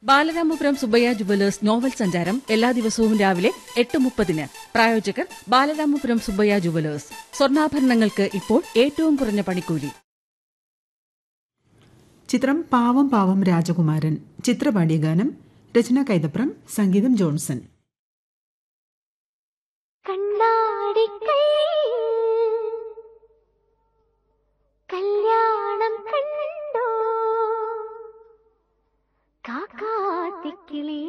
Balaramapuram Subbaiah jewellers novel സഞ്ചാരം എല്ലാ ദിവസവും രാവിലെ എട്ട് മുപ്പതിന് പ്രായോജകർ ബാലരാമപുരം സുബയ്യ ജുവലേഴ്സ് സ്വർണ്ണാഭരണങ്ങൾക്ക് ഇപ്പോൾ ഏറ്റവും കുറഞ്ഞ പണിക്കൂലി ചിത്രം പാവം പാവം രാജകുമാരൻ ചിത്രപാടിയ ഗാനം രചന കൈതപ്രം സംഗീതം ജോൺസൺ കണ്ണാടിക്കൈ കല്യാണം കണ്ടോ കാക്കാത്തിക്കിളി